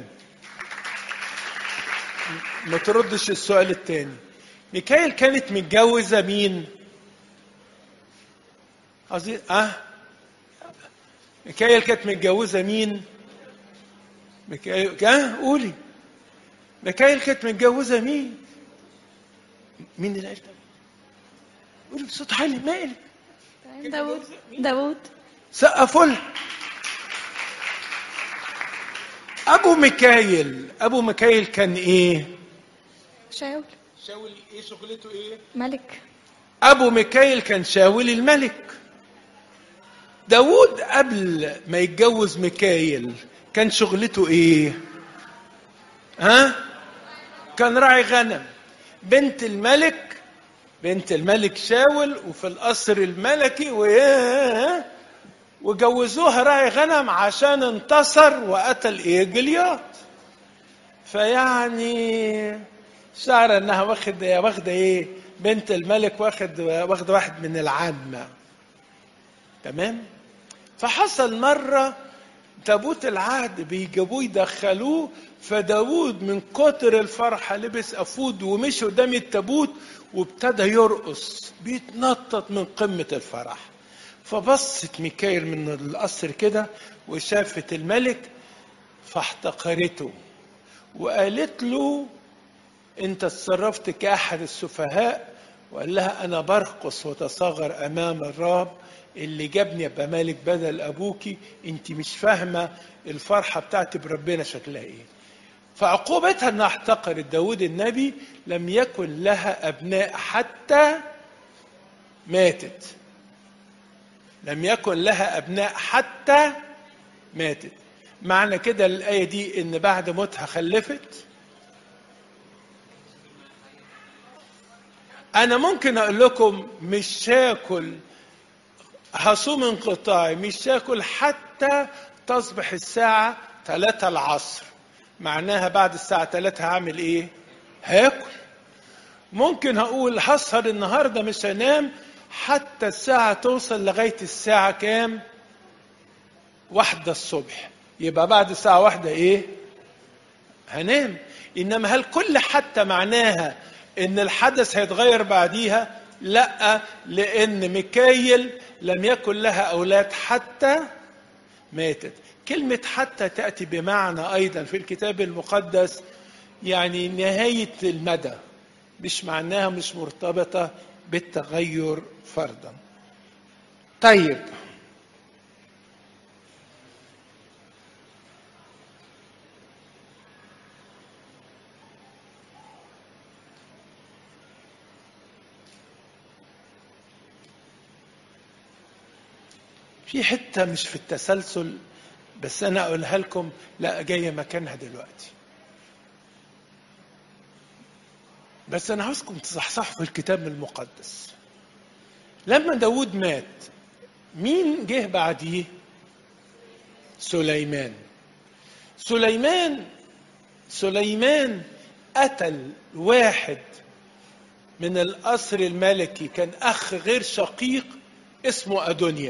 ما تردش السؤال التاني ميكايل كانت متجوزة مين؟ قصدي اه ميكايل كانت متجوزة مين؟ ميكايل اه قولي ميكايل كانت متجوزة مين؟ مين اللي قال قولي بصوت عالي مالك داود داود سقفوا لها ابو ميكايل ابو ميكايل كان ايه شاول شاول ايه شغلته ايه ملك ابو ميكايل كان شاول الملك داود قبل ما يتجوز ميكايل كان شغلته ايه ها كان راعي غنم بنت الملك بنت الملك شاول وفي القصر الملكي و وجوزوها راعي غنم عشان انتصر وقتل ايه جليات فيعني شعر انها واخد واخده ايه بنت الملك واخد واخد واحد من العامه تمام فحصل مره تابوت العهد بيجيبوه يدخلوه فداود من كتر الفرحة لبس أفود ومشي قدام التابوت وابتدى يرقص بيتنطط من قمة الفرح فبصت ميكائيل من القصر كده وشافت الملك فاحتقرته وقالت له انت اتصرفت كأحد السفهاء وقال لها انا برقص وتصغر امام الرب اللي جابني ابقى مالك بدل ابوكي انت مش فاهمه الفرحه بتاعتي بربنا شكلها ايه فعقوبتها انها احتقرت داود النبي لم يكن لها ابناء حتى ماتت لم يكن لها ابناء حتى ماتت معنى كده الايه دي ان بعد موتها خلفت انا ممكن اقول لكم مش هاكل هصوم انقطاعي مش هاكل حتى تصبح الساعة 3 العصر معناها بعد الساعة 3 هعمل ايه هاكل ممكن هقول هسهر النهاردة مش هنام حتى الساعة توصل لغاية الساعة كام واحدة الصبح يبقى بعد الساعة واحدة ايه هنام انما هل كل حتى معناها ان الحدث هيتغير بعديها لا لان ميكايل لم يكن لها اولاد حتى ماتت كلمة حتى تأتي بمعنى أيضا في الكتاب المقدس يعني نهاية المدى مش معناها مش مرتبطة بالتغير فرضا طيب في حتة مش في التسلسل بس أنا أقولها لكم لا جاية مكانها دلوقتي بس أنا عاوزكم تصحصحوا في الكتاب المقدس لما داود مات مين جه بعديه سليمان سليمان سليمان قتل واحد من القصر الملكي كان أخ غير شقيق اسمه أدونيا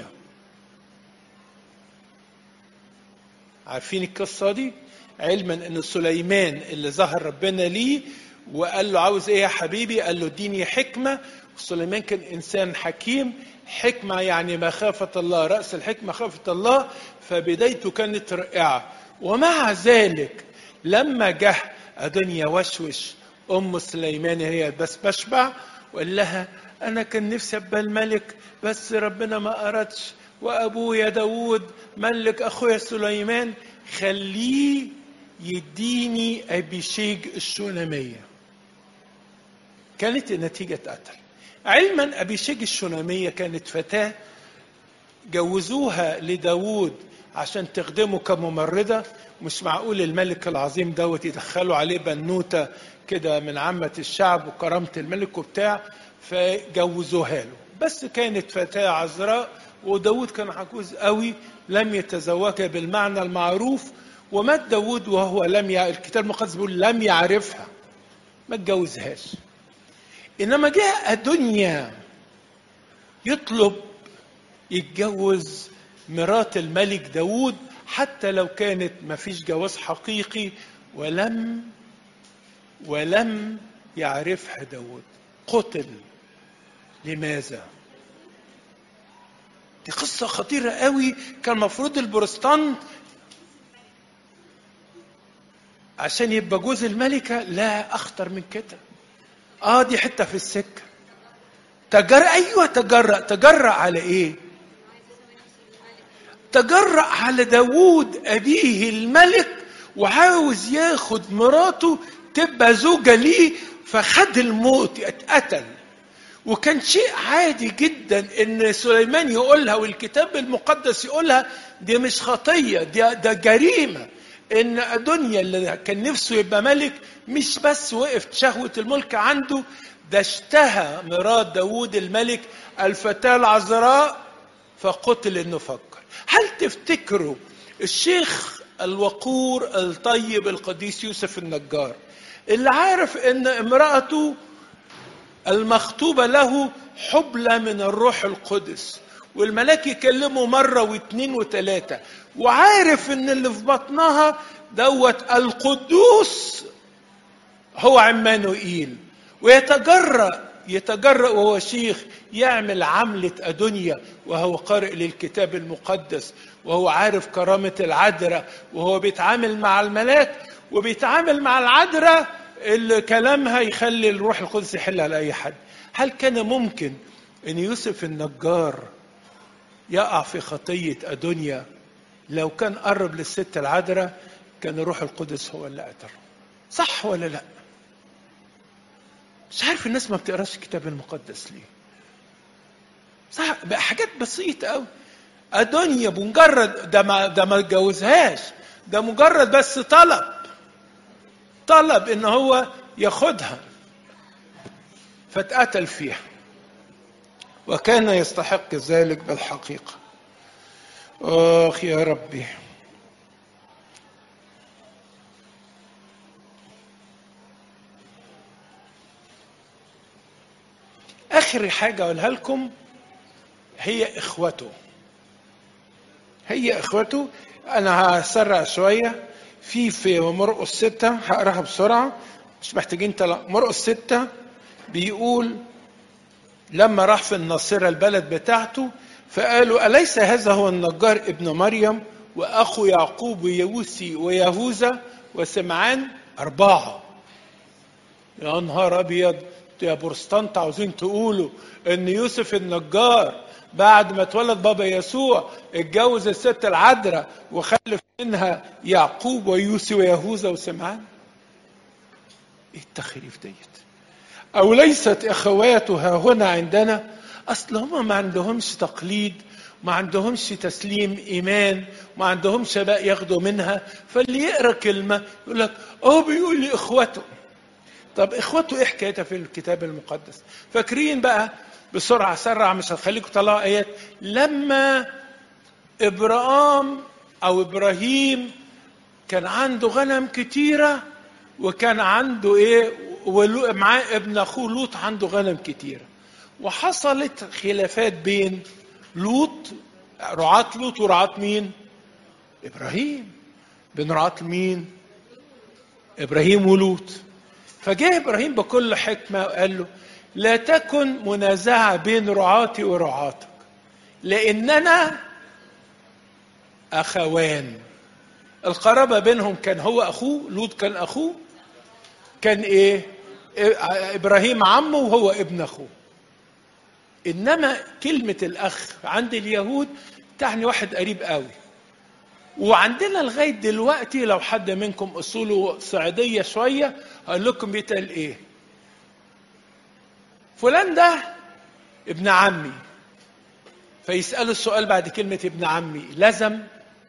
عارفين القصة دي علما ان سليمان اللي ظهر ربنا ليه وقال له عاوز ايه يا حبيبي قال له اديني حكمة وسليمان كان انسان حكيم حكمة يعني مخافة الله رأس الحكمة خافة الله فبدايته كانت رائعة ومع ذلك لما جه أدنيا وشوش أم سليمان هي بس بشبع وقال لها أنا كان نفسي أبقى الملك بس ربنا ما أردش وأبويا داود ملك أخويا سليمان خليه يديني أبيشيج الشونامية كانت النتيجة قتل علما أبيشيج الشونامية كانت فتاة جوزوها لداود عشان تخدمه كممرضة مش معقول الملك العظيم دوت يدخلوا عليه بنوتة كده من عامة الشعب وكرامة الملك وبتاع فجوزوها له بس كانت فتاة عذراء وداود كان عجوز قوي لم يتزوجها بالمعنى المعروف ومات داود وهو لم ي... الكتاب المقدس بيقول لم يعرفها ما اتجوزهاش انما جاء دنيا يطلب يتجوز مرات الملك داود حتى لو كانت ما فيش جواز حقيقي ولم ولم يعرفها داود قتل لماذا دي قصة خطيرة قوي كان المفروض البروستانت عشان يبقى جوز الملكة لا أخطر من كده آه دي حتة في السكة تجرأ أيوة تجرأ تجرأ على إيه؟ تجرأ على داوود أبيه الملك وعاوز ياخد مراته تبقى زوجة ليه فخد الموت اتقتل وكان شيء عادي جدا ان سليمان يقولها والكتاب المقدس يقولها دي مش خطيه دي ده جريمه ان ادونيا اللي كان نفسه يبقى ملك مش بس وقفت شهوه الملك عنده ده اشتهى مرات داوود الملك الفتاه العذراء فقتل انه فكر هل تفتكروا الشيخ الوقور الطيب القديس يوسف النجار اللي عارف ان امرأته المخطوبة له حبلى من الروح القدس والملاك يكلمه مرة واثنين وثلاثة وعارف ان اللي في بطنها دوت القدوس هو عمانوئيل ويتجرأ يتجرأ وهو شيخ يعمل عملة أدنيا وهو قارئ للكتاب المقدس وهو عارف كرامة العذراء وهو بيتعامل مع الملاك وبيتعامل مع العذراء اللي كلامها يخلي الروح القدس يحل على أي حد هل كان ممكن أن يوسف النجار يقع في خطية أدنيا لو كان قرب للست العذراء كان الروح القدس هو اللي قتله صح ولا لا مش عارف الناس ما بتقراش الكتاب المقدس ليه صح بقى حاجات بسيطة قوي أدونيا بمجرد ده ما ده ما اتجوزهاش ده مجرد بس طلب طلب ان هو ياخدها فاتقتل فيها وكان يستحق ذلك بالحقيقة آخ يا ربي آخر حاجة أقولها لكم هي إخوته هي إخوته أنا هسرع شوية في في مرقس ستة هقراها بسرعة مش محتاجين تلا مرقس ستة بيقول لما راح في الناصرة البلد بتاعته فقالوا أليس هذا هو النجار ابن مريم وأخو يعقوب ويوسي ويهوذا وسمعان أربعة يا نهار أبيض يا بورستانت عاوزين تقولوا إن يوسف النجار بعد ما اتولد بابا يسوع اتجوز الست العذراء وخلف منها يعقوب ويوسي ويهوذا وسمعان ايه التخريف ديت او ليست اخواتها هنا عندنا اصل هم ما عندهمش تقليد ما عندهمش تسليم ايمان ما عندهمش بقى ياخدوا منها فاللي يقرا كلمه يقول لك اه بيقول لي اخوته طب اخوته ايه حكايتها في الكتاب المقدس فاكرين بقى بسرعه سرع مش هتخليكم تطلعوا ايات لما ابراهام او ابراهيم كان عنده غنم كتيره وكان عنده ايه ومعاه ابن اخوه لوط عنده غنم كتيره وحصلت خلافات بين لوط رعاة لوط ورعاة مين؟ ابراهيم بين رعاة مين؟ ابراهيم ولوط فجاء ابراهيم بكل حكمه وقال له لا تكن منازعه بين رعاتي ورعاتك لاننا اخوان القرابه بينهم كان هو اخوه لوط كان اخوه كان ايه ابراهيم عمه وهو ابن اخوه انما كلمه الاخ عند اليهود تعني واحد قريب قوي وعندنا لغايه دلوقتي لو حد منكم اصوله صعيديه شويه هقول لكم بيتقال ايه فلان ده ابن عمي فيسالوا السؤال بعد كلمه ابن عمي لزم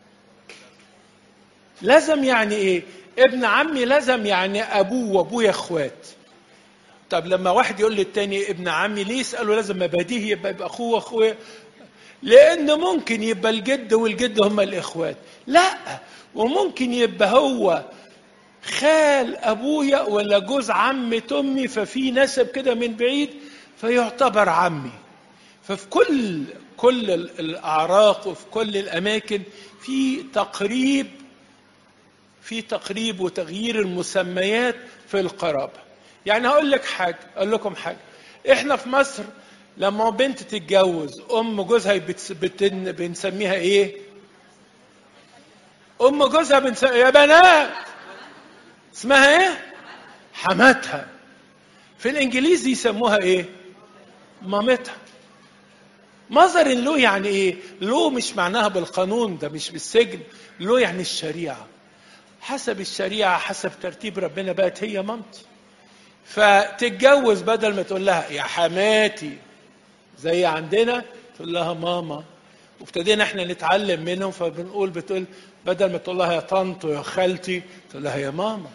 لزم يعني ايه ابن عمي لزم يعني ابوه وابويا اخوات طب لما واحد يقول للتاني ابن عمي ليه يساله لازم مباديه يبقى يبقى اخوه واخويا لان ممكن يبقى الجد والجد هما الاخوات لا وممكن يبقى هو خال ابويا ولا جوز عمة امي ففي نسب كده من بعيد فيعتبر عمي ففي كل كل الاعراق وفي كل الاماكن في تقريب في تقريب وتغيير المسميات في القرابه يعني هقول لك حاجه اقول لكم حاجه احنا في مصر لما بنت تتجوز ام جوزها بتس... بتن... بنسميها ايه ام جوزها بنسميها يا بنات اسمها ايه حماتها في الانجليزي يسموها ايه مامتها مظهر لو يعني ايه لو مش معناها بالقانون ده مش بالسجن لو يعني الشريعه حسب الشريعه حسب ترتيب ربنا بقت هي مامتي فتتجوز بدل ما تقول لها يا حماتي زي عندنا تقول لها ماما وابتدينا احنا نتعلم منهم فبنقول بتقول بدل ما تقول لها يا طنط يا خالتي تقول لها يا ماما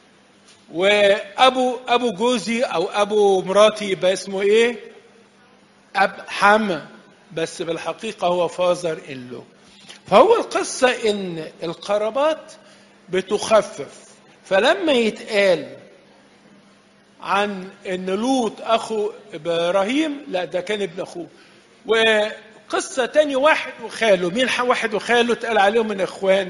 وابو ابو جوزي او ابو مراتي يبقى اسمه ايه اب حما بس بالحقيقه هو فازر اللو فهو القصه ان القرابات بتخفف فلما يتقال عن ان لوط اخو ابراهيم لا ده كان ابن اخوه قصة تاني واحد وخاله مين ح- واحد وخاله اتقال عليهم من اخوان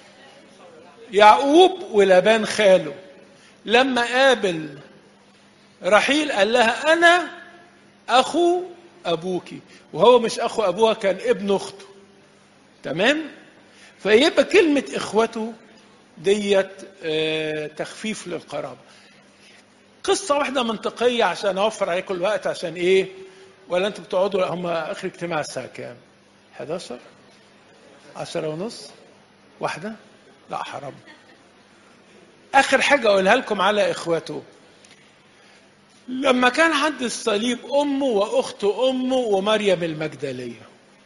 يعقوب ولبان خاله لما قابل رحيل قال لها انا اخو ابوكي وهو مش اخو ابوها كان ابن اخته تمام فيبقى كلمة اخوته ديت آه، تخفيف للقرابة قصة واحدة منطقية عشان أوفر عليكم الوقت عشان إيه؟ ولا أنتوا بتقعدوا هم آخر اجتماع الساعة كام؟ 11 10 ونص واحدة؟ لا حرام آخر حاجة أقولها لكم على إخوته لما كان عند الصليب أمه وأخت أمه ومريم المجدلية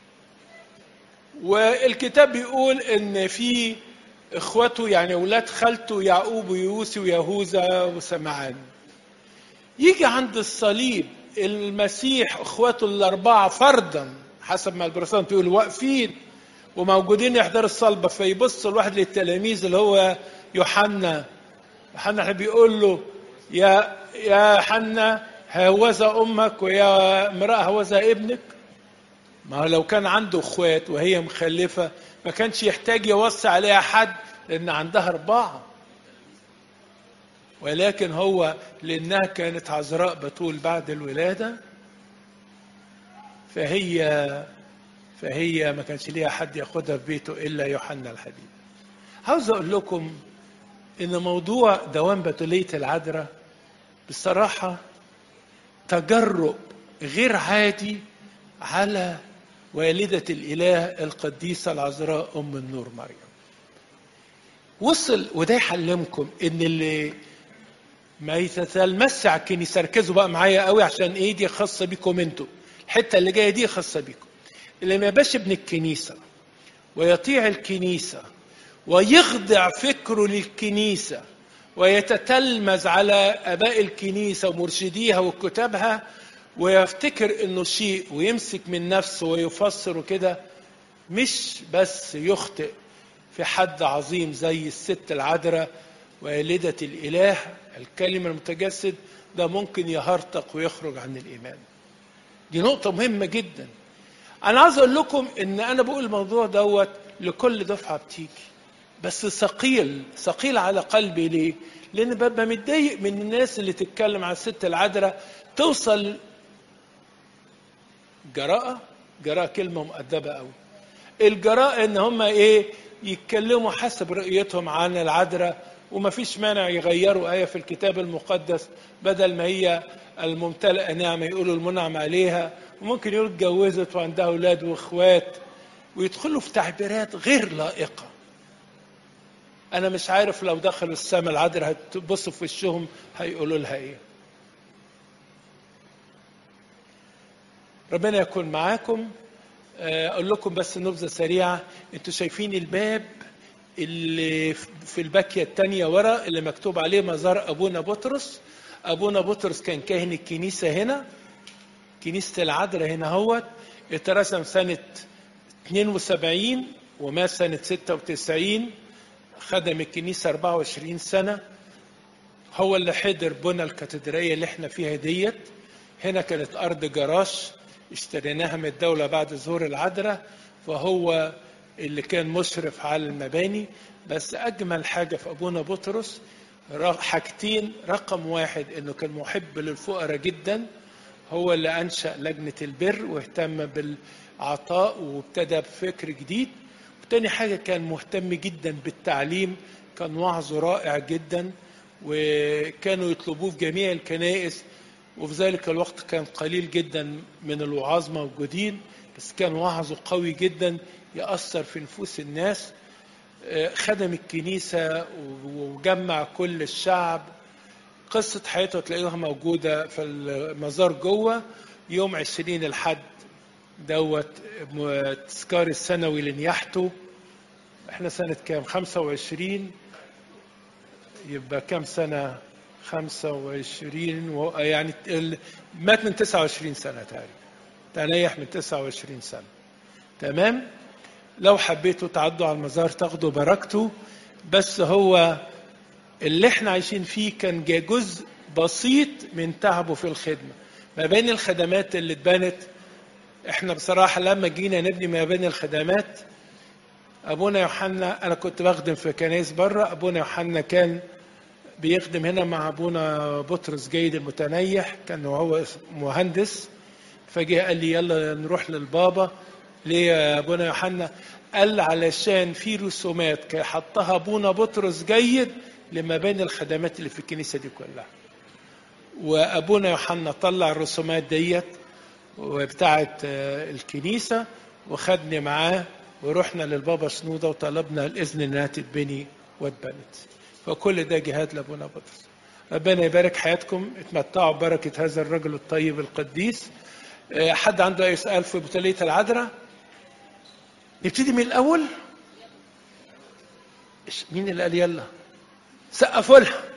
والكتاب بيقول إن في إخوته يعني أولاد خالته يعقوب ويوسف ويهوذا وسمعان يجي عند الصليب المسيح اخواته الاربعه فردا حسب ما البروتستانت بيقول واقفين وموجودين يحضروا الصلبه فيبص الواحد للتلاميذ اللي هو يوحنا يوحنا احنا بيقول له يا يا حنا هوذا امك ويا امراه هوذا ابنك ما هو لو كان عنده اخوات وهي مخلفه ما كانش يحتاج يوصي عليها حد لان عندها اربعه ولكن هو لانها كانت عذراء بتول بعد الولاده فهي فهي ما كانش ليها حد ياخدها في بيته الا يوحنا الحبيب عاوز اقول لكم ان موضوع دوام بتوليه العذراء بصراحه تجرؤ غير عادي على والده الاله القديسه العذراء ام النور مريم وصل وده يعلمكم ان اللي ما يتلمس على الكنيسه ركزوا بقى معايا قوي عشان ايه دي خاصه بيكم انتوا الحته اللي جايه دي خاصه بيكم اللي ما يبقاش ابن الكنيسه ويطيع الكنيسه ويخضع فكره للكنيسه ويتتلمذ على اباء الكنيسه ومرشديها وكتابها ويفتكر انه شيء ويمسك من نفسه ويفسر كده مش بس يخطئ في حد عظيم زي الست العذراء والدة الإله الكلمة المتجسد ده ممكن يهرطق ويخرج عن الإيمان دي نقطة مهمة جدا أنا عايز أقول لكم إن أنا بقول الموضوع دوت لكل دفعة بتيجي بس ثقيل ثقيل على قلبي ليه؟ لأن ببقى متضايق من الناس اللي تتكلم عن الست العذراء توصل جراءة جراءة كلمة مؤدبة قوي الجراءة إن هم إيه يتكلموا حسب رؤيتهم عن العذراء وما فيش مانع يغيروا آية في الكتاب المقدس بدل ما هي الممتلئة نعمة يقولوا المنعم عليها وممكن يقولوا اتجوزت وعندها أولاد وإخوات ويدخلوا في تعبيرات غير لائقة أنا مش عارف لو دخلوا السماء العذراء هتبصوا في وشهم هيقولوا لها إيه ربنا يكون معاكم أقول لكم بس نبذة سريعة أنتوا شايفين الباب اللي في الباكية التانية ورا اللي مكتوب عليه مزار أبونا بطرس أبونا بطرس كان كاهن الكنيسة هنا كنيسة العذراء هنا هو اترسم سنة 72 ومات سنة 96 خدم الكنيسة 24 سنة هو اللي حضر بنى الكاتدرائية اللي احنا فيها ديت هنا كانت أرض جراش اشتريناها من الدولة بعد ظهور العذراء فهو اللي كان مشرف على المباني بس أجمل حاجة في أبونا بطرس حاجتين رقم واحد إنه كان محب للفقراء جدا هو اللي أنشأ لجنة البر واهتم بالعطاء وابتدى بفكر جديد وتاني حاجة كان مهتم جدا بالتعليم كان وعظه رائع جدا وكانوا يطلبوه في جميع الكنائس وفي ذلك الوقت كان قليل جدا من الوعاظ موجودين بس كان وعظه قوي جدا يأثر في نفوس الناس خدم الكنيسة وجمع كل الشعب قصة حياته تلاقيها موجودة في المزار جوه يوم عشرين الحد دوت تذكار السنوي لنياحته احنا سنة كام خمسة وعشرين يبقى كام سنة خمسة وعشرين و... يعني مات من تسعة وعشرين سنة تقريبا تنيح من تسعة وعشرين سنة تمام لو حبيتوا تعدوا على المزار تاخدوا بركته بس هو اللي احنا عايشين فيه كان جزء بسيط من تعبه في الخدمة ما بين الخدمات اللي اتبنت احنا بصراحة لما جينا نبني مباني الخدمات ابونا يوحنا انا كنت بخدم في كنايس بره ابونا يوحنا كان بيخدم هنا مع ابونا بطرس جيد المتنيح كان هو مهندس فجه قال لي يلا نروح للبابا ليه يا ابونا يوحنا قال علشان في رسومات كان حطها ابونا بطرس جيد لمباني الخدمات اللي في الكنيسه دي كلها وابونا يوحنا طلع الرسومات ديت وبتاعه آه، الكنيسه وخدني معاه ورحنا للبابا سنوده وطلبنا الاذن انها تتبني واتبنت فكل ده جهاد لابونا بطرس ربنا يبارك حياتكم اتمتعوا ببركه هذا الرجل الطيب القديس آه، حد عنده اي سؤال في بطوليه العذراء نبتدي من الاول إيش- مين اللي قال يلا سقفوا لها